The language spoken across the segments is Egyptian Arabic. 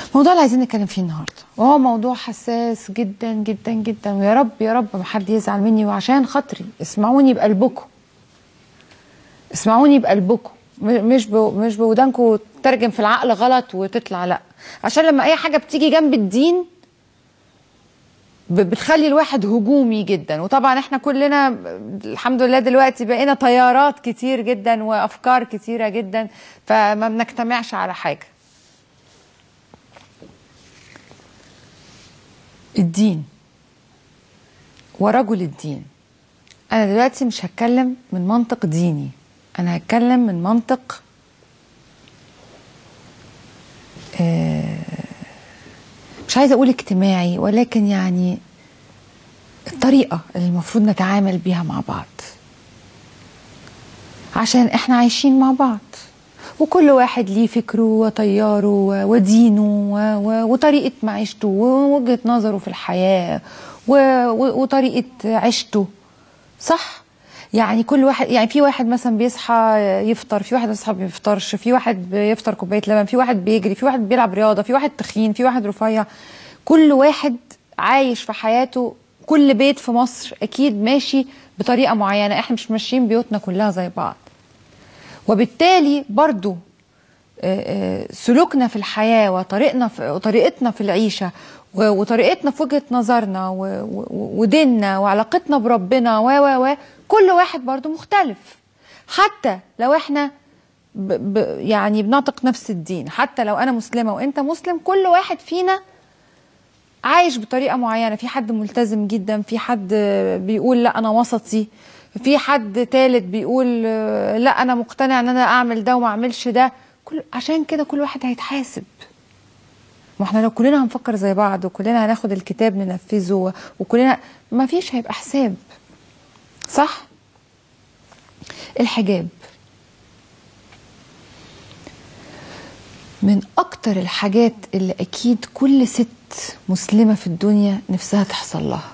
الموضوع اللي عايزين نتكلم فيه النهارده وهو موضوع حساس جدا جدا جدا ويا رب يا رب ما حد يزعل مني وعشان خاطري اسمعوني بقلبكم اسمعوني بقلبكم م- مش ب... مش بودانكم تترجم في العقل غلط وتطلع لا عشان لما اي حاجه بتيجي جنب الدين ب- بتخلي الواحد هجومي جدا وطبعا احنا كلنا ب- الحمد لله دلوقتي بقينا طيارات كتير جدا وافكار كتيره جدا فما بنجتمعش على حاجه الدين ورجل الدين انا دلوقتي مش هتكلم من منطق ديني انا هتكلم من منطق آه، مش عايزه اقول اجتماعي ولكن يعني الطريقه اللي المفروض نتعامل بيها مع بعض عشان احنا عايشين مع بعض وكل واحد ليه فكره وطياره و- ودينه و- و- وطريقة معيشته ووجهة نظره في الحياة و- و- وطريقة عيشته صح؟ يعني كل واحد يعني في واحد مثلا بيصحى يفطر في واحد بيصحى ما بيفطرش في واحد بيفطر كوبايه لبن في واحد بيجري في واحد بيلعب رياضه في واحد تخين في واحد رفيع كل واحد عايش في حياته كل بيت في مصر اكيد ماشي بطريقه معينه احنا مش ماشيين بيوتنا كلها زي بعض وبالتالي برضو آه، آه، سلوكنا في الحياة وطريقنا في وطريقتنا في العيشة و- وطريقتنا في وجهة نظرنا و- و- وديننا وعلاقتنا بربنا و و و كل واحد برضو مختلف حتى لو احنا ب ب يعني بنعتق نفس الدين حتى لو انا مسلمة وانت مسلم كل واحد فينا عايش بطريقه معينه في حد ملتزم جدا في حد بيقول لا انا وسطي في حد تالت بيقول آه، لا انا مقتنع ان انا اعمل ده وما اعملش ده كل عشان كده كل واحد هيتحاسب ما احنا لو كلنا هنفكر زي بعض وكلنا هناخد الكتاب ننفذه وكلنا ما فيش هيبقى حساب صح الحجاب من اكتر الحاجات اللي اكيد كل ست مسلمة في الدنيا نفسها تحصل لها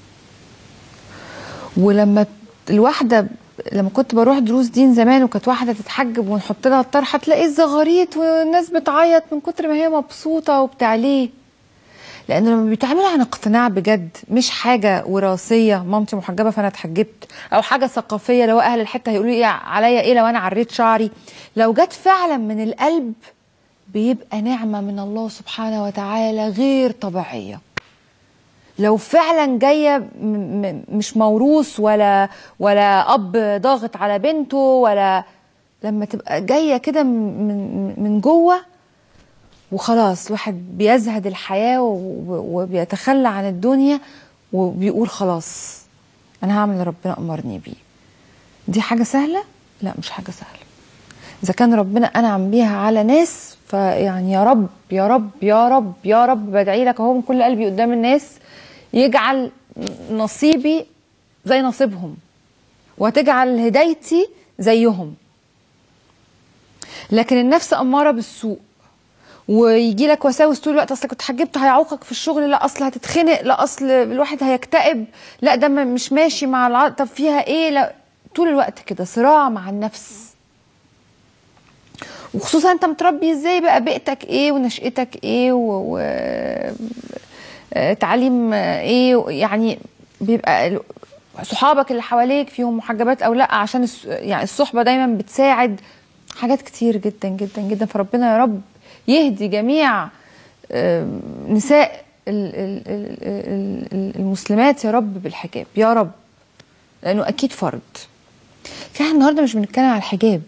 ولما الواحدة لما كنت بروح دروس دين زمان وكانت واحدة تتحجب ونحط لها الطرحة تلاقي الزغاريت والناس بتعيط من كتر ما هي مبسوطة وبتاع ليه لانه لما بيتعملوا عن اقتناع بجد مش حاجه وراثيه مامتي محجبه فانا اتحجبت او حاجه ثقافيه لو اهل الحته هيقولوا ايه عليا ايه لو انا عريت شعري لو جت فعلا من القلب بيبقى نعمه من الله سبحانه وتعالى غير طبيعيه لو فعلا جايه م- م- مش موروث ولا ولا اب ضاغط على بنته ولا لما تبقى جايه كده من من- من جوه وخلاص الواحد بيزهد الحياة و- وبيتخلى عن الدنيا وبيقول خلاص أنا هعمل اللي ربنا أمرني بيه دي حاجة سهلة؟ لا مش حاجة سهلة إذا كان ربنا أنعم بيها على ناس فيعني يا رب يا رب يا رب يا رب بدعي لك أهو من كل قلبي قدام الناس يجعل نصيبي زي نصيبهم وتجعل هدايتي زيهم لكن النفس أمارة بالسوء ويجي لك وساوس طول الوقت اصل كنت حجبت هيعوقك في الشغل لا اصل هتتخنق لا اصل الواحد هيكتئب لا ده م- مش ماشي مع الع... طب فيها ايه لا طول الوقت كده صراع مع النفس وخصوصا انت متربي ازاي بقى بيئتك ايه ونشأتك ايه و... و... آه، تعليم آه، ايه يعني بيبقى ال- صحابك اللي حواليك فيهم محجبات او لا عشان الس... يعني الصحبه دايما بتساعد حاجات كتير جدا جدا جدا فربنا يا رب يهدي جميع آم، نساء ال- ال- ال- ال- ال- المسلمات يا رب بالحجاب يا رب لانه اكيد فرض احنا النهارده مش بنتكلم على الحجاب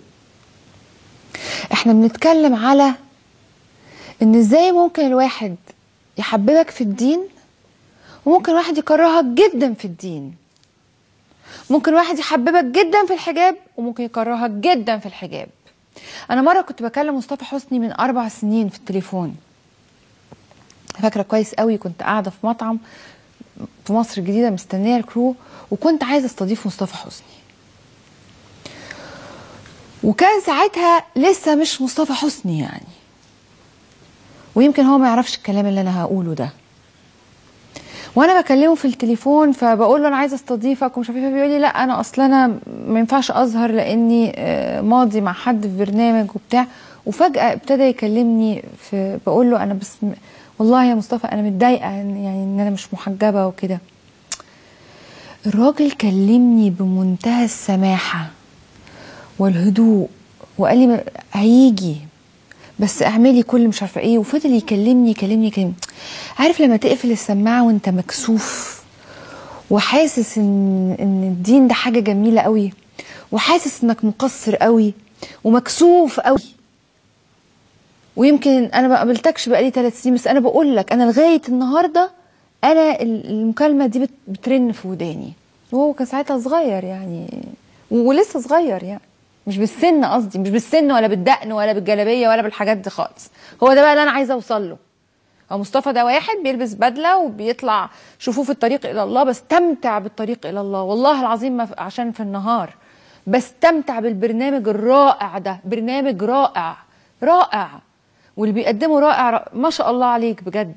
احنا بنتكلم على ان ازاي ممكن الواحد يحببك في الدين وممكن واحد يكرهك جدا في الدين ممكن واحد يحببك جدا في الحجاب وممكن يكرهك جدا في الحجاب انا مره كنت بكلم مصطفى حسني من اربع سنين في التليفون فاكره كويس قوي كنت قاعده في مطعم في مصر الجديده مستنيه الكرو وكنت عايزه استضيف مصطفى حسني وكان ساعتها لسه مش مصطفى حسني يعني ويمكن هو ما يعرفش الكلام اللي انا هقوله ده وانا بكلمه في التليفون فبقول له انا عايزه استضيفك ومش عارف ايه فبيقول لي لا انا اصلا انا ما ينفعش اظهر لاني آه، ماضي مع حد في برنامج وبتاع وفجاه ابتدى يكلمني في بقول له انا بس م- والله يا مصطفى انا متضايقه إن- يعني ان انا مش محجبه وكده الراجل كلمني بمنتهى السماحه والهدوء وقال لي م- هيجي بس اعملي كل مش عارفه ايه وفضل يكلمني يكلمني يكلمني عارف لما تقفل السماعه وانت مكسوف وحاسس ان ان الدين ده حاجه جميله قوي وحاسس انك مقصر قوي ومكسوف قوي ويمكن انا ما قابلتكش بقالي ثلاث سنين بس انا بقول لك انا لغايه النهارده انا ال- المكالمه دي بت- بترن في وداني وهو كان ساعتها صغير يعني ولسه صغير يعني مش بالسن قصدي مش بالسن ولا بالدقن ولا بالجلابيه ولا بالحاجات دي خالص هو ده بقى اللي انا عايزه اوصل له هو مصطفى ده واحد بيلبس بدله وبيطلع شوفوه في الطريق الى الله بستمتع بالطريق الى الله والله العظيم ما في- عشان في النهار بستمتع بالبرنامج الرائع ده برنامج رائع رائع واللي بيقدمه رائع ر- ما شاء الله عليك بجد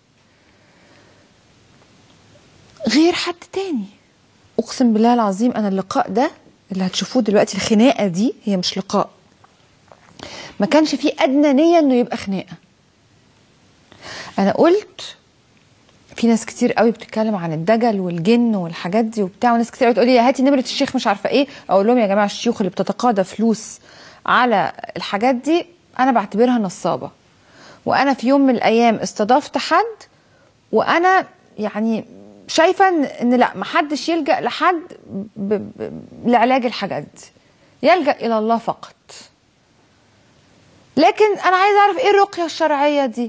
غير حد تاني اقسم بالله العظيم انا اللقاء ده اللي هتشوفوه دلوقتي الخناقه دي هي مش لقاء ما كانش فيه ادنى نيه انه يبقى خناقه انا قلت في ناس كتير قوي بتتكلم عن الدجل والجن والحاجات دي وبتاع وناس كتير قوي تقول لي هاتي نمره الشيخ مش عارفه ايه اقول لهم يا جماعه الشيوخ اللي بتتقاضى فلوس على الحاجات دي انا بعتبرها نصابه وانا في يوم من الايام استضفت حد وانا يعني شايفه ان إن لا محدش يلجا لحد ب... ب... لعلاج الحاجات دي يلجا الى الله فقط لكن انا عايزه اعرف ايه الرقيه الشرعيه دي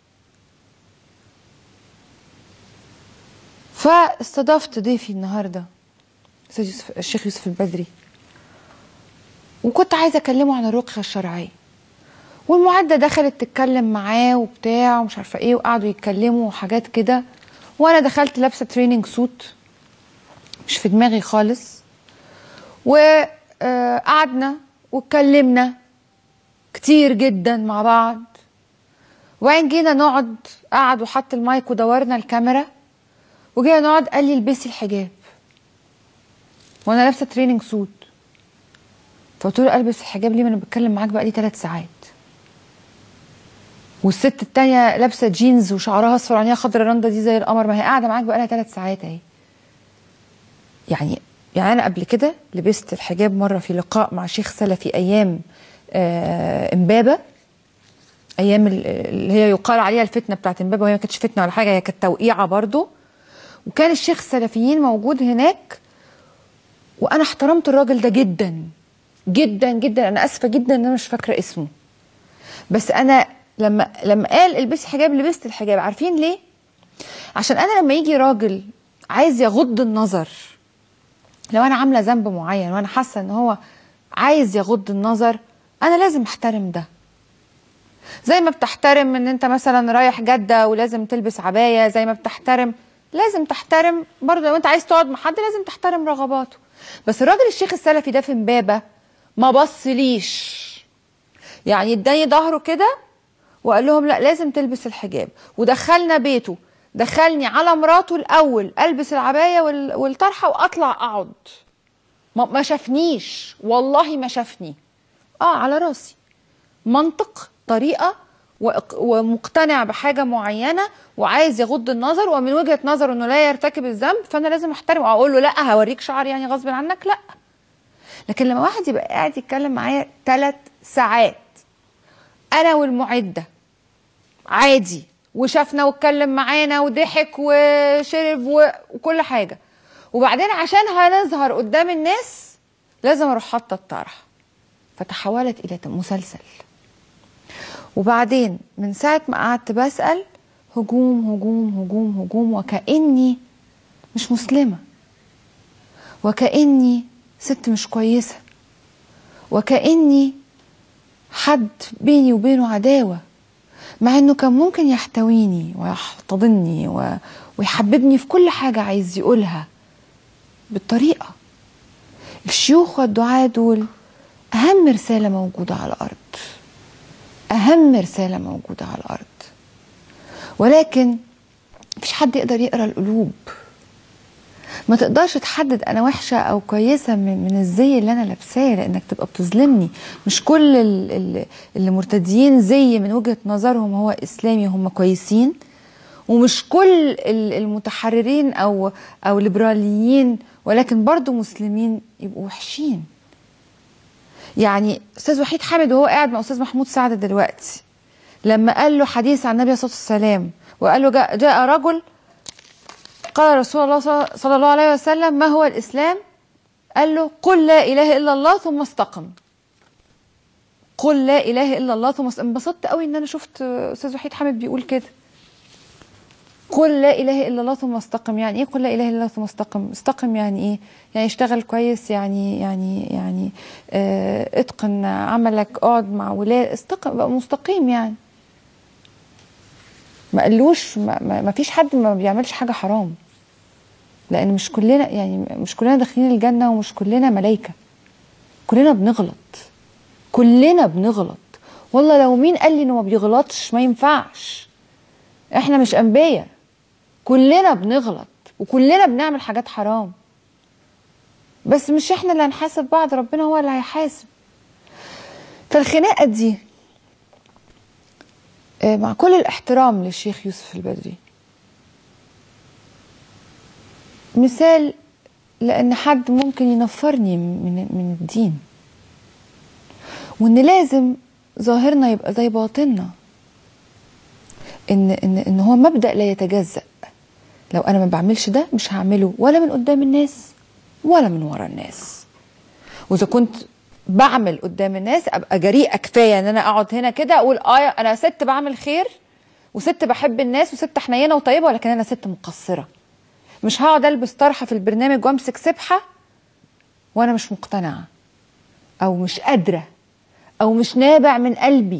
فاستضفت ضيفي النهارده استاذ يوسف الشيخ يوسف البدري وكنت عايزه اكلمه عن الرقيه الشرعيه والمعده دخلت تتكلم معاه وبتاع ومش عارفه ايه وقعدوا يتكلموا وحاجات كده وانا دخلت لابسه تريننج سوت مش في دماغي خالص وقعدنا واتكلمنا كتير جدا مع بعض وبعدين جينا نقعد قعد وحط المايك ودورنا الكاميرا وجينا نقعد قال لي البسي الحجاب وانا لابسه تريننج سوت فقلت له البس الحجاب ليه ما انا بتكلم معاك بقالي ثلاث ساعات والست التانية لابسه جينز وشعرها اصفر وعينيها خضرا رنده دي زي القمر ما هي قاعده معاك بقالها ثلاث ساعات اهي يعني يعني انا قبل كده لبست الحجاب مره في لقاء مع شيخ سلفي ايام آه امبابه ايام ال- اللي هي يقال عليها الفتنه بتاعت امبابه وهي ما كانتش فتنه ولا حاجه هي كانت توقيعه برضو وكان الشيخ السلفيين موجود هناك وانا احترمت الراجل ده جدا جدا جدا انا اسفه جدا ان انا مش فاكره اسمه بس انا لما لما قال البسي حجاب لبست الحجاب عارفين ليه عشان انا لما يجي راجل عايز يغض النظر لو انا عامله ذنب معين وانا حاسه ان هو عايز يغض النظر انا لازم احترم ده زي ما بتحترم ان انت مثلا رايح جده ولازم تلبس عبايه زي ما بتحترم لازم تحترم برضه لو انت عايز تقعد مع حد لازم تحترم رغباته بس الراجل الشيخ السلفي ده في امبابه ما بصليش يعني اداني ظهره كده وقال لهم لا لازم تلبس الحجاب ودخلنا بيته دخلني على مراته الاول البس العبايه وال- والطرحه واطلع اقعد ما ما شافنيش والله ما شافني اه على راسي منطق طريقه وإق- ومقتنع بحاجه معينه وعايز يغض النظر ومن وجهه نظره انه لا يرتكب الذنب فانا لازم احترمه اقول له لا هوريك شعر يعني غصب عنك لا لكن لما واحد يبقى قاعد يتكلم معايا ثلاث ساعات انا والمعده عادي وشافنا واتكلم معانا وضحك وشرب و- وكل حاجه وبعدين عشان هنظهر قدام الناس لازم اروح حاطه الطرح فتحولت الى مسلسل وبعدين من ساعه ما قعدت بسال هجوم هجوم هجوم هجوم وكاني مش مسلمه وكاني ست مش كويسه وكاني حد بيني وبينه عداوه مع انه كان ممكن يحتويني ويحتضني و... ويحببني في كل حاجه عايز يقولها بالطريقه الشيوخ والدعاة دول اهم رساله موجوده على الارض اهم رساله موجوده على الارض ولكن مفيش حد يقدر يقرا القلوب ما تقدرش تحدد انا وحشه او كويسه من, من الزي اللي انا لابساه لانك تبقى بتظلمني مش كل ال- ال- اللي مرتديين زي من وجهه نظرهم هو اسلامي هم كويسين ومش كل ال- المتحررين او او ليبراليين ولكن برضو مسلمين يبقوا وحشين يعني استاذ وحيد حامد وهو قاعد مع استاذ محمود سعد دلوقتي لما قال له حديث عن النبي صلى الله عليه وسلم وقال له جاء, جاء رجل قال رسول الله صلى صلى الله عليه وسلم ما هو الاسلام قال له قل لا اله الا الله ثم استقم قل لا اله الا الله ثم استقم انبسطت قوي ان انا شفت استاذ وحيد حامد بيقول كده قل لا اله الا الله ثم استقم يعني ايه قل لا اله الا الله ثم استقم استقم يعني ايه يعني اشتغل كويس يعني يعني يعني اه اتقن عملك اقعد مع ولاد استقم بقى مستقيم يعني ما قالوش ما, ما ما فيش حد ما بيعملش حاجه حرام لان مش كلنا يعني مش كلنا داخلين الجنه ومش كلنا ملائكه كلنا بنغلط كلنا بنغلط والله لو مين قال لي انه ما بيغلطش ما ينفعش احنا مش انبياء كلنا بنغلط وكلنا بنعمل حاجات حرام بس مش احنا اللي هنحاسب بعض ربنا هو اللي هيحاسب فالخناقه دي آه، مع كل الاحترام للشيخ يوسف البدري مثال لان حد ممكن ينفرني من من الدين وان لازم ظاهرنا يبقى زي باطننا ان ان ان هو مبدا لا يتجزأ لو انا ما بعملش ده مش هعمله ولا من قدام الناس ولا من ورا الناس واذا كنت بعمل قدام الناس ابقى جريئه كفايه ان انا اقعد هنا كده اقول اه انا ست بعمل خير وست بحب الناس وست حنينه وطيبه ولكن انا ست مقصره مش هقعد البس طرحه في البرنامج وامسك سبحه وانا مش مقتنعه او مش قادره او مش نابع من قلبي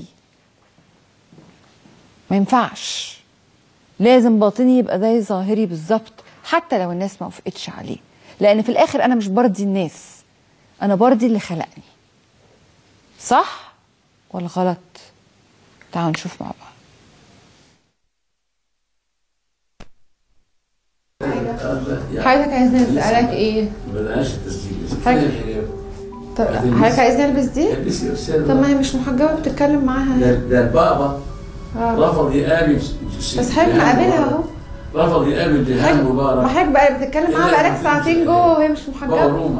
ما ينفعش لازم باطني يبقى زي ظاهري بالظبط حتى لو الناس ما وافقتش عليه لان في الاخر انا مش برضي الناس انا برضي اللي خلقني صح ولا غلط تعالوا نشوف مع بعض حضرتك عايزني اسالك ايه بلاش التسجيل حاجة. الحجاب طب عايزين حضرتك نس- عايزني البس دي البسي يا استاذ طب ما هي مش محجبه بتتكلم معاها ده ده البابا اه رفض يقابل بس حضرتك مقابلها اهو رفض يقابل جهان ما مبارك حضرتك بقى بتتكلم معاها لا، بقالك ما ساعتين فيش. جوه وهي مش بابا محجبه روما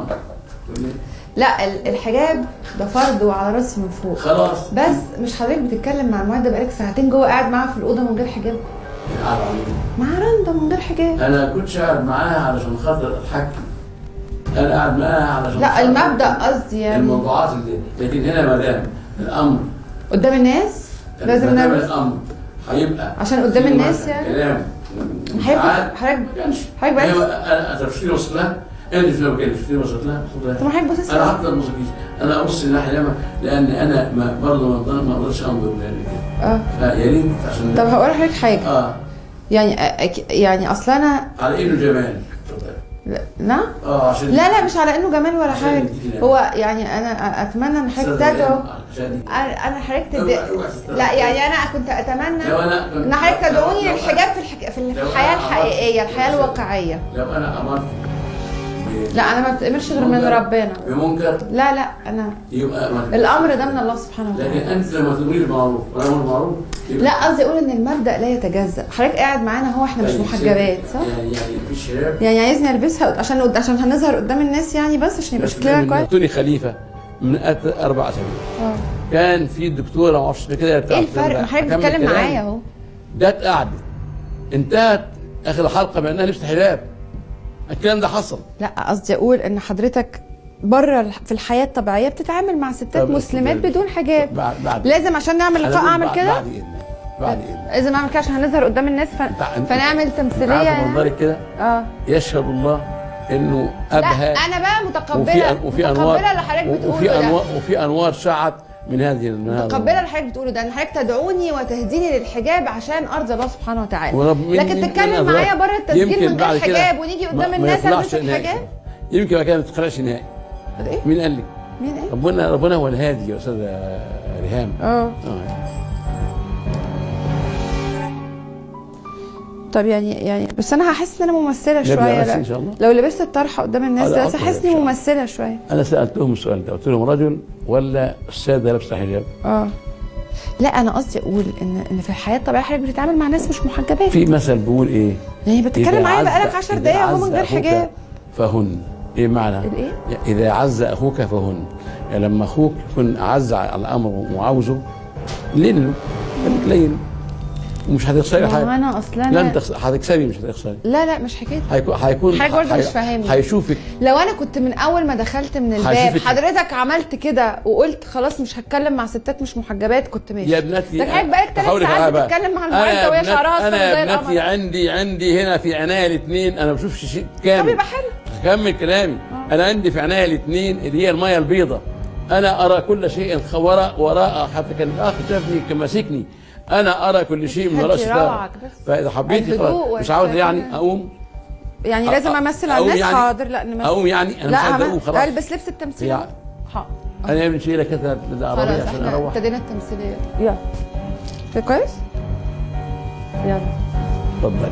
لا ال- الحجاب ده فرض وعلى راسي من فوق خلاص بس مش حضرتك بتتكلم مع المعده بقالك ساعتين جوه قاعد معاها في الاوضه من غير حجاب تعال عليك. مع رندا من غير حجاب انا كنتش قاعد معاها علشان خاطر اتحكم انا قاعد معاها علشان لا خاطر المبدا قصدي يعني الموضوعات اللي لكن هنا ما دام الامر قدام الناس لازم ما دام نعمل الامر هيبقى عشان قدام في الناس مثلا يعني؟ كلام حضرتك ساعات حضرتك ما كانش حضرتك بس ايوه انا تفسيري وصل لها انت في مكان تفسيري وصلت لها وصلت طب لها ما حضرتك بص انا اسمع حتى الموسيقى انا ابص الناحيه اليمين لان انا ما برضه ما أقدر- ما اقدرش انظر للي كده اه فيا ريت عشان طب هقول لحضرتك حاجه اه يعني أك- يعني اصل انا على انه جمال اتفضل لا- نعم اه عشان لا لا مش على انه جمال ولا عشان حاجه يديك الأمان. هو يعني انا اتمنى ان حضرتك أستاذ تدعو ريان، عشان انا أنا حضرتك تد... اوعى- اوعى تستغرب. لا يعني انا كنت اتمنى لو انا ان حضرتك لو- تدعوني لو- للحجاب في الحك... في لو الحياه أنا الحقيقيه أمرت- الحياه الواقعيه لو انا امرت ب- لا انا ما بتأمرش غير من بمنكر- ربنا بمنكر لا لا انا يبقى ما- الامر ده من الله سبحانه لكن وتعالى انت لما تؤمري بالمعروف وانا امر بالمعروف يبقى- لا قصدي اقول ان المبدا لا يتجزا حضرتك قاعد معانا هو احنا مش يعني محجبات صح يعني يعني في شباب يعني عايزني البسها عشان عشان هنظهر قدام الناس يعني بس عشان يبقى شكلنا كويس توني خليفه من أت- اربع سنين اه كان في دكتوره ما اعرفش كده ايه الفرق ما حضرتك بتتكلم معايا اهو جت قعدت انتهت اخر الحلقه بانها لبست حجاب الكلام ده حصل لا قصدي اقول ان حضرتك بره الح- في الحياه الطبيعيه بتتعامل مع ستات طب مسلمات اتفضلي. بدون حجاب بعد بعد لازم عشان نعمل أنا لقاء بقول اعمل بعد- كده بعد اذنك بعد اذنك لازم اعمل كده عشان هنظهر قدام الناس ف... أنت- أنت- فنعمل أنت تمثيليه عارفه يعني. منظرك كده اه يشهد الله انه لا ابهى انا بقى وفي متقبله وفي انوار متقبله اللي حضرتك وفي بتقوله ده انوار وفي انوار شعت من هذه من هذا متقبله اللي حضرتك بتقوله ده ان حضرتك تدعوني وتهديني للحجاب عشان ارضي الله سبحانه وتعالى ورب- من- لكن من- تتكلم من معايا أدراك. بره التسجيل يمكن من بعد غير كده حجاب ونيجي ما- قدام ما الناس يطلعش البس نهائي. الحجاب يمكن ما كانت تقرأش نهائي ده ايه مين قال لك؟ مين ايه ربنا ربنا هو الهادي يا استاذ ريهام اه آه. طب يعني يعني بس انا هحس ان انا ممثله نبدأ شويه بس لا. إن شاء الله. لو لبست الطرحه قدام الناس هذا بس أفضل هحس إن اني شاء الله. ممثله شويه انا سالتهم السؤال ده قلت لهم رجل ولا الساده لابسه حجاب اه لا انا قصدي اقول ان ان في الحياه الطبيعيه حضرتك بتتعامل مع ناس مش محجبات في مثل بيقول ايه يعني بتتكلم إذا معايا عز- بقالك 10 إذا دقايق اهو عز من غير أخوك حجاب فهن ايه معنى الإيه؟ اذا عز اخوك فهن يعني لما اخوك يكون اعز على الامر وعاوزه لين له خليك لين ومش هتخسري ما هو حاجه انا اصلا لن تخسر هتكسبي مش هتخسري لا لا مش حكايه هيكون هيكون حاجة برضه هي- مش فاهمني. هيشوفك لو انا كنت من اول ما دخلت من الباب هشوفك. حضرتك عملت كده وقلت خلاص مش هتكلم مع ستات مش محجبات كنت ماشي يا ابنتي لكن حضرتك بقالك ثلاث هقول لك ساعات حاجة بقى. بتتكلم مع أنا المعده وهي ابنت- شعرها اصفر انا زي يا ابنتي القمر عندي عندي هنا في عناية الاثنين انا ما بشوفش شيء كامل طب يبقى حلو كمل كلامي انا عندي في عناية الاثنين اللي هي الميه البيضاء انا ارى كل شيء وراء وراء حتى كان الاخ شافني كان ماسكني انا ارى كل شيء من هدي وراء ستار روعك بس. فاذا حبيتي الهدوء خلاص مش عاوز يعني والسكينة. اقوم يعني لازم امثل على أقوم الناس يعني- حاضر لا نمثل اقوم يعني انا لا مش عايز هعمل- اقوم خلاص البس لبس التمثيل يعني. حاضر انا ابن شيله كده العربيه خلاص عشان احنا اروح ابتدينا التمثيليه يلا كده كويس يلا اتفضل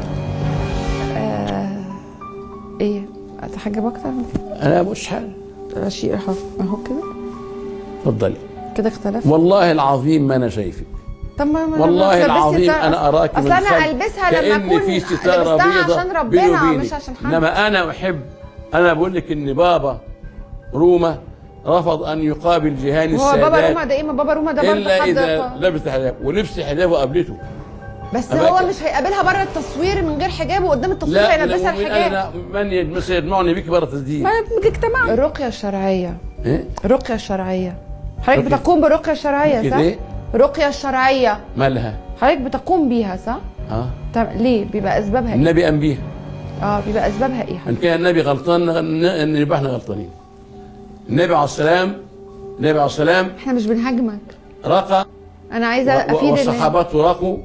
آه. ايه اتحجب اكتر من كده انا مش حاجه شيء اهو اهو كده اتفضلي كده اختلف والله العظيم ما انا شايفك طب ما ما- والله ما تلبسي العظيم ستار- انا اراك اصل من انا خلف البسها لما كأن اكون في ستاره لبستها بيضاء عشان بيني ربنا وبينك. مش عشان حد انما انا احب انا بقول لك ان بابا روما رفض ان يقابل جهان هو بابا السادات روما ده ايه ما بابا روما ده برضه الا حد اذا ق- لبس حجاب ولبس حجاب وقابلته بس أبقى- هو مش هيقابلها بره التصوير من غير حجاب وقدام التصوير هيلبسها لو من الحجاب انا من يجمس يجمعني بك بره تسديد ما اجتماع الرقيه الشرعيه ايه الرقيه الشرعيه حضرتك رقية. بتقوم بالرقيه الشرعيه كده صح؟ إيه؟ الرقيه الشرعيه مالها حضرتك بتقوم بيها صح؟ اه طب ليه؟ بيبقى اسبابها ايه؟ النبي قام بيها اه بيبقى اسبابها ايه؟ ان كان النبي غلطان ن- ان يبقى احنا غلطانين النبي عليه السلام النبي عليه السلام احنا مش بنهاجمك رقى انا عايزه و- افيد الناس والصحابة رقوا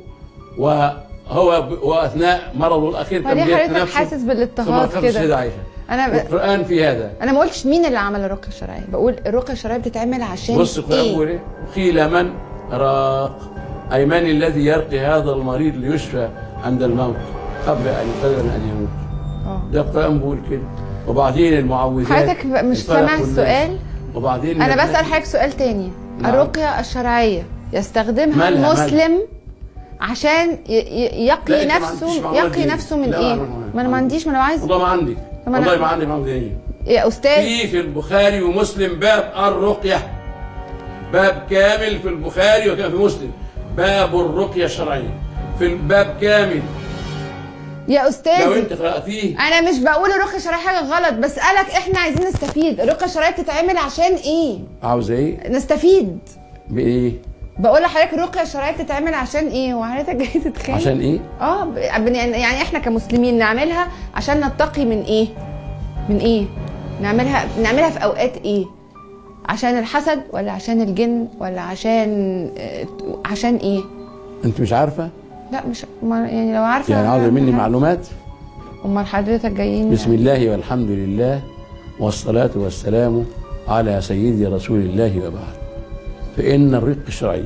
وهو ب- واثناء مرضه الاخير فليه بيت حضرتك نفسه حاسس ثم بالاضطهاد ركبت كده؟ السيدة عائشة انا ب... القرآن في هذا انا ما قلتش مين اللي عمل الرقيه الشرعيه بقول الرقيه الشرعيه بتتعمل عشان بص القرآن بيقول ايه؟ ايه قيل من راق أي من الذي يرقي هذا المريض ليشفى عند الموت قبل أن يقدر أن يموت اه ده القرآن بيقول كده وبعدين المعوذات حضرتك مش الفلق سامع والناس. السؤال وبعدين انا الناس- بسال حضرتك سؤال تاني نعم. الرقيه الشرعيه يستخدمها مالها- المسلم عشان ي- ي- لا، يقي أنت ما نفسه عندكش معلومات يقي دي. نفسه من لا، ايه؟ ما- ما- ما انا ما عنديش ما انا عايز والله ما عندي طب أنا- والله ما عندي معلومات دي يا استاذ في في البخاري ومسلم باب الرقية باب كامل في البخاري وكان في مسلم باب الرقية الشرعية في الباب كامل يا لو استاذ انت قرأتيه انا مش بقول الرقيه الشرعيه حاجه غلط بسالك احنا عايزين نستفيد الرقيه الشرعيه بتتعمل عشان ايه عاوز ايه؟ نستفيد بايه؟ بقول لحضرتك الرقيه الشرعيه بتتعمل عشان ايه وحضرتك جاي تتخانق عشان ايه؟ اه ب- يعني يعني احنا كمسلمين نعملها عشان نتقي من ايه من ايه نعملها نعملها في اوقات ايه عشان الحسد ولا عشان الجن ولا عشان آه، عشان ايه انت مش عارفة؟ لا مش ما يعني لو عارفه يعني عاوزة مني معلومات؟ امال حضرتك جايين بسم الله والحمد لله والصلاة والسلام على سيدي رسول الله وبعد فإن الرق الشرعي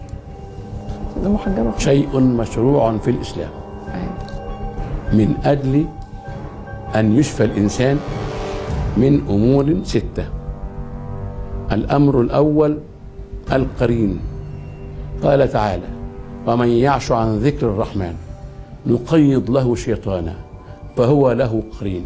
ده محجبه خالص. شيء مشروع في الإسلام أيوة. من أجل أن يشفى الإنسان من أمور ستة الأمر الأول القرين قال تعالى ومن يعش عن ذكر الرحمن نقيض له شيطانا فهو له قرين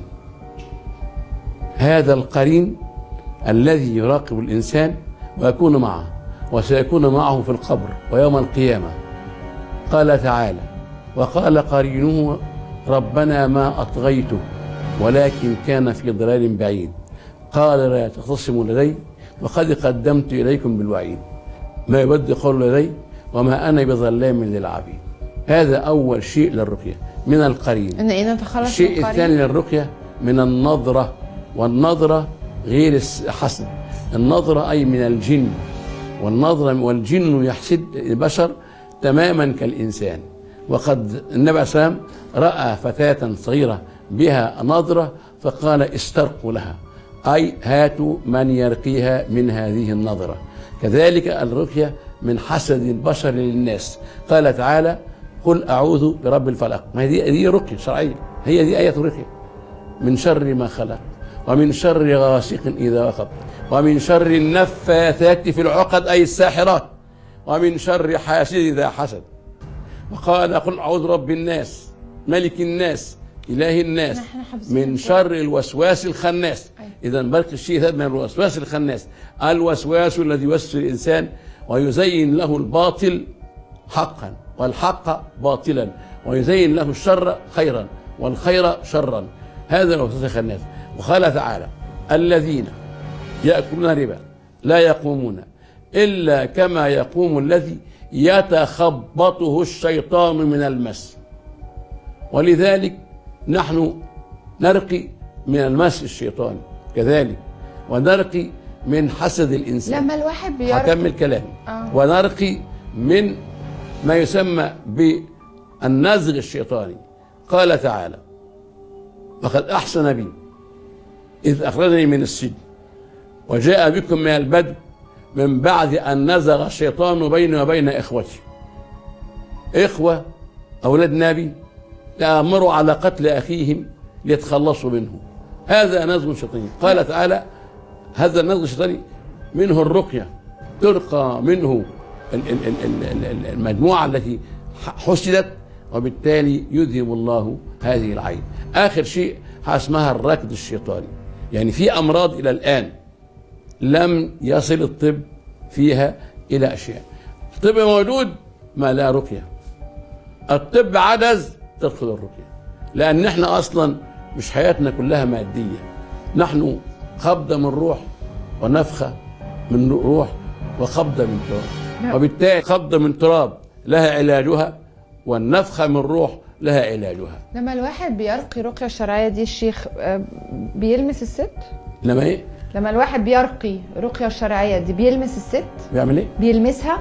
هذا القرين الذي يراقب الإنسان ويكون معه وسيكون معه في القبر ويوم القيامة قال تعالى وقال قرينه ربنا ما أطغيته ولكن كان في ضلال بعيد قال لا تختصموا لدي وقد قدمت إليكم بالوعيد ما يبد قول لدي وما أنا بظلام للعبيد هذا أول شيء للرقية من القرين ان ايه نتخلص من الشيء القرين؟ الثاني للرقية من النظرة والنظرة غير الحسد النظرة أي من الجن والنظرة والجن يحسد البشر تماما كالإنسان وقد النبي عليه السلام رأى فتاة صغيرة بها نظرة فقال استرقوا لها أي هاتوا من يرقيها من هذه النظرة كذلك الرقية من حسد البشر للناس قال تعالى قل اعوذ برب الفلق ما هي دي دي رقيه شرعيه هي دي ايه رقيه من شر ما خلق ومن شر غاسق اذا وقب ومن شر النفاثات في العقد اي الساحرات ومن شر حاسد اذا حسد وقال قل اعوذ برب الناس ملك الناس اله الناس احنا حافظين من شر الوسواس الخناس أيوة. اذا برك الشيء هذا من الوسواس الخناس الوسواس الذي يوسوس الانسان ويزين له الباطل حقا والحق باطلا ويزين له الشر خيرا والخير شرا هذا الوسواس الخناس وقال تعالى الذين ياكلون ربا لا يقومون الا كما يقوم الذي يتخبطه الشيطان من المس ولذلك نحن نرقي من المس الشيطاني كذلك ونرقي من حسد الانسان لما الواحد بيرقي هكمل كلامي آه. ونرقي من ما يسمى بالنزغ الشيطاني قال تعالى وقد احسن بي اذ اخرجني من السجن وجاء بكم من البدو من بعد ان نزغ الشيطان بيني وبين اخوتي اخوه اولاد نبي تامروا على قتل اخيهم ليتخلصوا منه هذا نزغ شيطاني قال تعالى هذا النزغ الشيطاني منه الرقيه ترقى منه ال- ال- ال- ال- ال- المجموعه التي ح- حسدت وبالتالي يذهب الله هذه العين اخر شيء اسمها الركض الشيطاني يعني في امراض الى الان لم يصل الطب فيها الى اشياء الطب موجود ما لا رقيه الطب عجز تدخل الرقيه لان احنا اصلا مش حياتنا كلها ماديه نحن قبضه من روح ونفخه من روح وقبضه من تراب وبالتالي قبضه من تراب لها علاجها والنفخه من روح لها علاجها لما الواحد بيرقي رقية شرعية دي الشيخ آه، بيلمس الست انما ايه لما الواحد بيرقي رقية شرعية دي بيلمس الست بيعمل ايه بيلمسها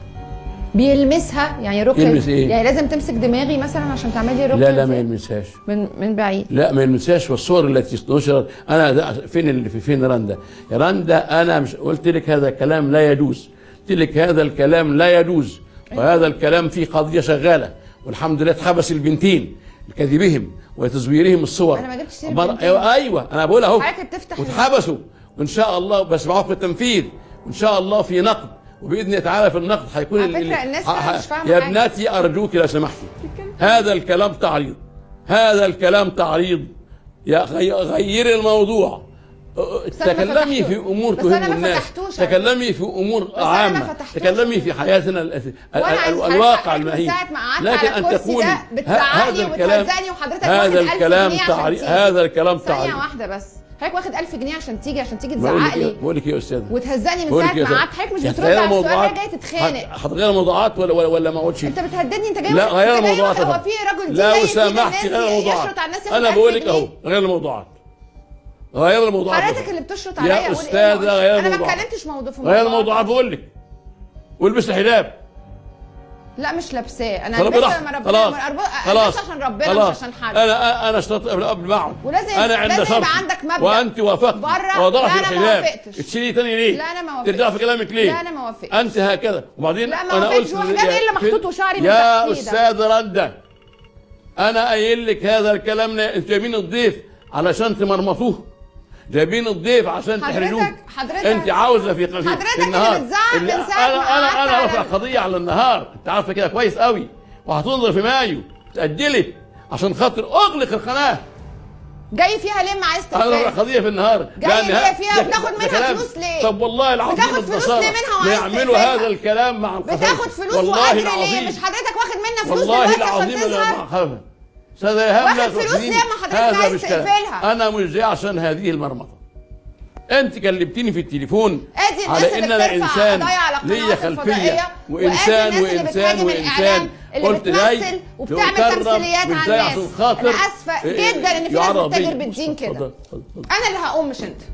بيلمسها يعني رقية يلمس إيه؟ يعني لازم تمسك دماغي مثلا عشان تعملي رقية لا لا ما زي- يلمسهاش من من بعيد لا ما يلمسهاش والصور التي نشرت انا ده فين اللي في فين رندا يا رندا انا مش قلت لك هذا الكلام لا يجوز قلت لك هذا الكلام لا يجوز وهذا الكلام فيه قضيه شغاله والحمد لله اتحبس البنتين لكذبهم وتزويرهم الصور أنا ما جبتش سيرة عبارة- البنتين. ايوه ايوه انا بقول اهو حضرتك بتفتح واتحبسوا وان شاء الله بس معاهم في التنفيذ وان شاء الله في نقد وباذن الله تعالى في النقد هيكون على ال- فكرة ال- الناس ه- فعلا ه- مش فاهمة يا حاجة. ابنتي ارجوك لو سمحتي هذا الكلام تعريض هذا الكلام تعريض يا غي- غيري الموضوع أنا ما تكلمي فتحته. في امور بس أنا تهم ما الناس فتحتوش أنا. تكلمي في امور أنا ما عامه فتحتوش. تكلمي في حياتنا ال- ال- وانا عايز ال- حضرتك الواقع حضرتك من المهين ساعه ما قعدت لكن على ان الكرسي تقولي ده ه- بتزعقلي وتهزقني وحضرتك هذا واخد 1000 الكلام جنيه عشان تعريض تيجي. هذا الكلام ثانيه تعريض واحده بس حضرتك واخد 1000 جنيه عشان تيجي عشان تيجي بقول تزعق لك لي بقول لك يا استاذ وتهزقني من بقول ساعه لك يا ما أستاذ، قعدت حضرتك مش يا بترد غير على السؤال الموضوعات. حضرتك جاي تتخانق هت- هتغير الموضوعات ولا ولا, ولا ما اقولش انت بتهددني انت جاي لا أنت غير جاي الموضوعات هو يا في راجل لو جاي يفيد سمحتي الناس غير الموضوعات يشرط على الناس ياخد انا 1000 بقول لك جنيه. اهو غير الموضوعات غير الموضوعات حضرتك اللي بتشرط عليا يا قول إيه استاذه ما- غير انا ما الموضوعات اتكلمتش موضوع في غير الموضوعات بقول لك والبس الحجاب لا مش لابساه انا خلاص لبست براحتك. لما ربنا خلاص لما ربنا خلاص عشان ربنا خلاص. مش عشان حد انا انا اشترطت قبل قبل ما اقعد ولازم- انا عند لازم يبقى شرطي. عندك مبدأ. وانت وافقت بره. ووضعت لا، أنا ما الحجاب وافقتش. تشيلي تاني ليه؟ لا، أنا ما وافقتش. ترجع في كلامك ليه؟ لا، أنا ما وافقتش. انت هكذا وبعدين لا، ما انا وافقتش. قلت وحجاب إيه اللي محطوط وشعري من يا تحتيه ده؟ استاذ رنده انا قايل لك هذا الكلام لا- انتوا جايبين الضيف علشان تمرمطوه جايبين الضيف عشان حضرتك- تحرجوه حضرتك- انت عاوزه في في- في حضرتك اللي النهار بتزعق اللي من ساعة انا ما انا قعدت انا على رافع ال- قضيه على النهار انت عارفه كده كويس قوي وهتنظر في مايو اتاجلت عشان خاطر اغلق القناه جاي فيها ليه ما عايز انا رافع تتفاهم قضيه في النهار جاي لأن ليه ه- فيها ده- وبتاخد ده منها كلام. فلوس ليه؟ طب والله العظيم بتاخد فلوس النصارى ليه منها وعايز بيعملوا تقفلها؟ هذا الكلام مع القساوسة. بتاخد فلوس والله واجر ليه العظيم مش حضرتك واخد منها فلوس والله دلوقتي عشان العظيم انا تظهر ما خاف استاذ ايهاب واخد فلوس ليه ما حضرتك عايز مش كلام. تقفلها؟ انا مش جاي عشان هذه المرمطه انت كلمتني في التليفون ادي الناس على اللي ان انا بترفع انسان قضايا على القنوات ليا الفضائية، خلفيه وادي وانسان الناس اللي وانسان بتهاجم وانسان الإعلام، اللي قلت جاي بتمثل وبتعمل تكرم تمثيليات مش على جاي الناس. عشان خاطر أنا آسفة إيه، جدا إن في ناس يعرض بتتاجر بيه. بالدين كده. اتفضل، اتفضل. انا اللي هقوم مش انت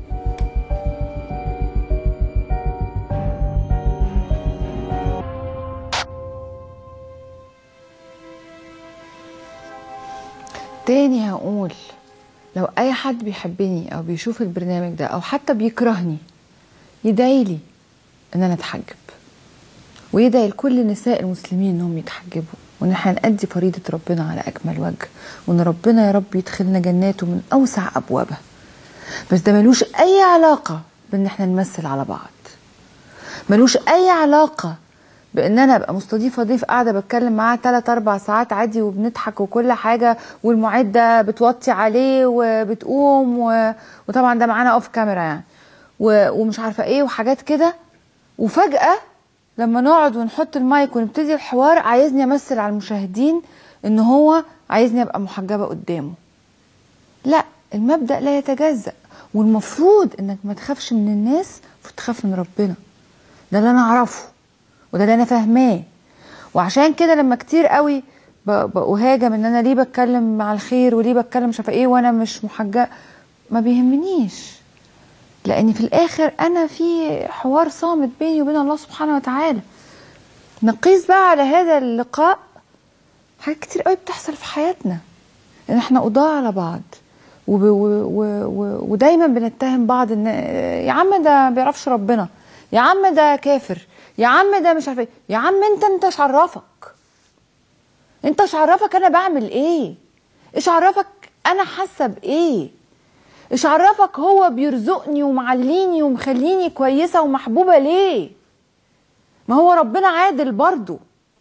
تاني هقول لو اي حد بيحبني او بيشوف البرنامج ده او حتى بيكرهني يدعي لي ان انا اتحجب ويدعي لكل نساء المسلمين انهم يتحجبوا وان احنا نأدي فريضة ربنا على اكمل وجه وان ربنا يا رب يدخلنا جناته من اوسع ابوابها بس ده ملوش اي علاقة بان احنا نمثل على بعض ملوش اي علاقة بان انا ابقى مستضيفه ضيف قاعده بتكلم معاه 3 4 ساعات عادي وبنضحك وكل حاجه والمعده بتوطي عليه وبتقوم و... وطبعا ده معانا اوف كاميرا يعني و... ومش عارفه ايه وحاجات كده وفجاه لما نقعد ونحط المايك ونبتدي الحوار عايزني امثل على المشاهدين ان هو عايزني ابقى محجبه قدامه لا المبدا لا يتجزا والمفروض انك ما تخافش من الناس المفروض تخاف من ربنا ده اللي انا اعرفه وده اللي انا فاهماه وعشان كده لما كتير قوي بهاجم ان انا ليه بتكلم مع الخير وليه بتكلم مش عارفه ايه وانا مش محجبه ما بيهمنيش لان في الاخر انا في حوار صامت بيني وبين الله سبحانه وتعالى نقيس بقى على هذا اللقاء حاجات كتير قوي بتحصل في حياتنا ان احنا قضاة على بعض وب و و و ودايما بنتهم بعض ان يا عم ده ما بيعرفش ربنا يا عم ده كافر يا عم ده مش عارف ايه يا عم انت انت ايش عرفك انت ايش عرفك انا بعمل ايه ايش عرفك انا حاسه بايه ايش عرفك هو بيرزقني ومعليني ومخليني كويسه ومحبوبه ليه ما هو ربنا عادل برضه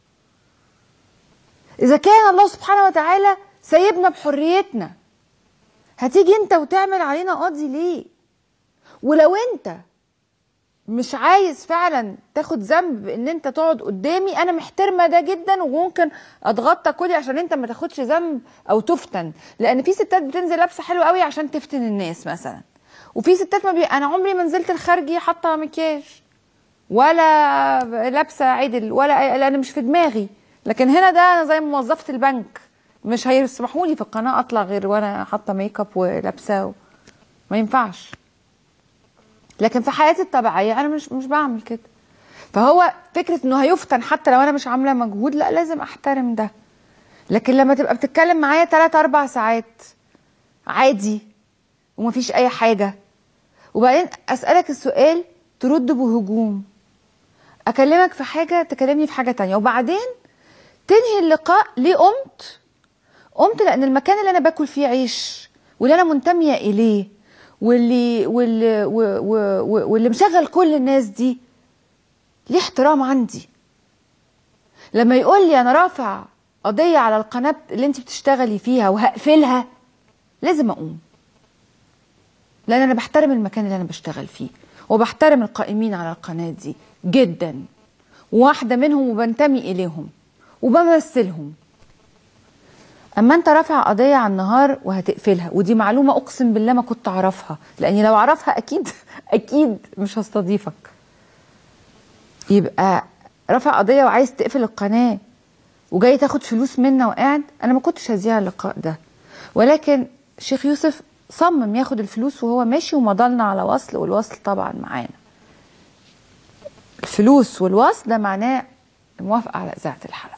اذا كان الله سبحانه وتعالى سايبنا بحريتنا هتيجي انت وتعمل علينا قاضي ليه ولو انت مش عايز فعلا تاخد ذنب ان انت تقعد قدامي انا محترمه ده جدا وممكن اتغطى كلي عشان انت ما تاخدش ذنب او تفتن لان في ستات بتنزل لابسه حلو قوي عشان تفتن الناس مثلا وفي ستات ما بي... انا عمري ما نزلت الخارجي حاطه مكياج ولا لابسه عدل ولا لان مش في دماغي لكن هنا ده انا زي موظفه البنك مش هيسمحوا لي في القناه اطلع غير وانا حاطه ميك اب ولابسه و... ما ينفعش لكن في حياتي الطبيعيه انا مش مش بعمل كده فهو فكره انه هيفتن حتى لو انا مش عامله مجهود لا لازم احترم ده لكن لما تبقى بتتكلم معايا 3 4 ساعات عادي ومفيش اي حاجه وبعدين اسالك السؤال ترد بهجوم اكلمك في حاجه تكلمني في حاجه تانية وبعدين تنهي اللقاء ليه قمت قمت لان المكان اللي انا باكل فيه عيش واللي انا منتميه اليه واللي واللي واللي مشغل كل الناس دي ليه احترام عندي لما يقول لي انا رافع قضيه على القناه اللي انت بتشتغلي فيها وهقفلها لازم اقوم لان انا بحترم المكان اللي انا بشتغل فيه وبحترم القائمين على القناه دي جدا واحده منهم وبنتمي اليهم وبمثلهم اما انت رافع قضيه على النهار وهتقفلها ودي معلومه اقسم بالله ما كنت اعرفها لاني لو اعرفها اكيد اكيد مش هستضيفك يبقى رافع قضيه وعايز تقفل القناه وجاي تاخد فلوس منا وقاعد انا ما كنتش هذيع اللقاء ده ولكن شيخ يوسف صمم ياخد الفلوس وهو ماشي ومضلنا على وصل والوصل طبعا معانا الفلوس والوصل ده معناه الموافقه على اذاعه الحلقه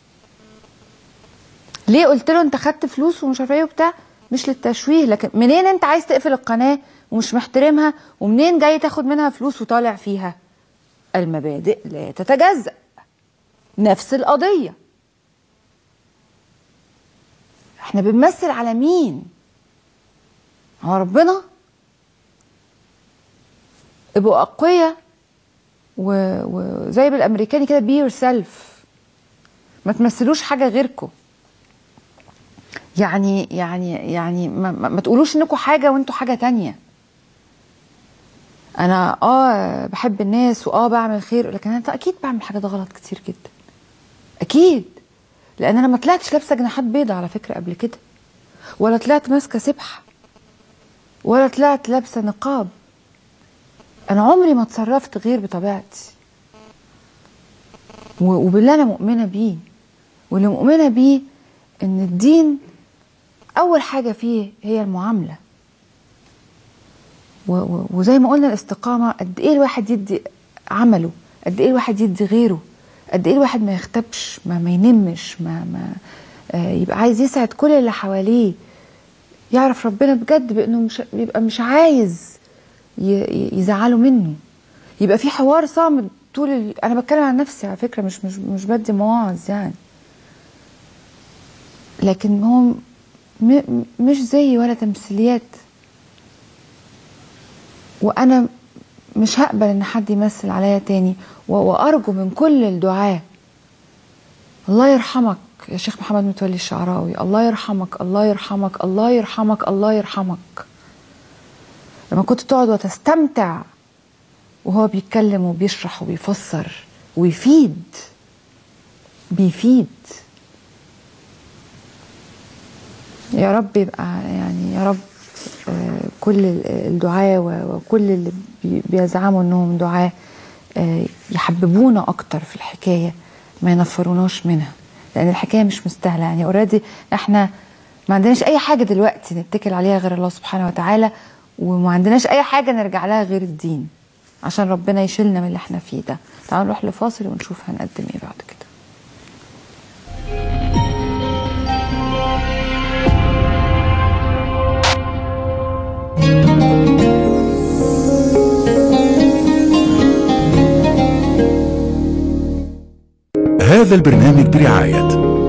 ليه قلت له انت خدت فلوس ومش عارفه ايه وبتاع مش للتشويه لكن منين انت عايز تقفل القناه ومش محترمها ومنين جاي تاخد منها فلوس وطالع فيها المبادئ لا تتجزأ نفس القضيه احنا بنمثل على مين هو ربنا ابقوا اقوياء وزي بالامريكاني كده بي يور سيلف ما تمثلوش حاجه غيركم يعني يعني يعني ما, ما, ما تقولوش انكم حاجه وانتوا حاجه تانية انا اه بحب الناس واه بعمل خير لكن انا اكيد بعمل حاجات غلط كتير جدا اكيد لان انا ما طلعتش لابسه جناحات بيضة على فكره قبل كده ولا طلعت ماسكه سبحه ولا طلعت لابسه نقاب انا عمري ما اتصرفت غير بطبيعتي وبالله انا مؤمنه بيه واللي مؤمنه بيه ان الدين اول حاجه فيه هي المعامله وزي ما قلنا الاستقامه قد ايه الواحد يدي عمله قد ايه الواحد يدي غيره قد ايه الواحد ما يختبش ما, ما ينمش ما, ما آه يبقى عايز يسعد كل اللي حواليه يعرف ربنا بجد بانه مش يبقى مش عايز يزعلوا منه يبقى في حوار صامت طول ال... انا بتكلم عن نفسي على فكره مش مش مش بدي مواعظ يعني لكن هو م- مش زي ولا تمثيليات وانا مش هقبل ان حد يمثل عليا تاني و- وارجو من كل الدعاه الله يرحمك يا شيخ محمد متولي الشعراوي الله يرحمك الله يرحمك الله يرحمك الله يرحمك لما كنت تقعد وتستمتع وهو بيتكلم وبيشرح وبيفسر ويفيد بيفيد يا رب يبقى يعني يا رب آه، كل ال- الدعاة و- وكل اللي بي- بيزعموا انهم دعاة آه، يحببونا اكتر في الحكاية ما ينفروناش منها لان الحكاية مش مستاهلة يعني اوريدي احنا ما عندناش اي حاجة دلوقتي نتكل عليها غير الله سبحانه وتعالى وما عندناش اي حاجة نرجع لها غير الدين عشان ربنا يشيلنا من اللي احنا فيه ده تعالوا نروح لفاصل ونشوف هنقدم ايه بعد كده هذا البرنامج برعاية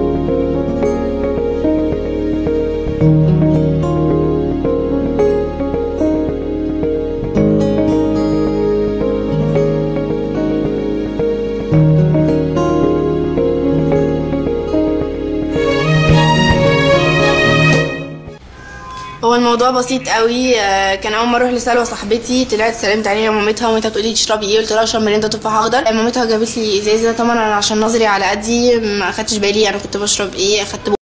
هو الموضوع بسيط قوي آه، كان اول مره اروح لسلوى صاحبتي طلعت سلمت عليها مامتها ومامتها بتقول لي تشربي ايه قلت لها اشرب مريندا تفاح اخضر مامتها جابت لي ازازه طبعا انا عشان نظري على قدي ما اخدتش بالي انا كنت بشرب ايه اخدت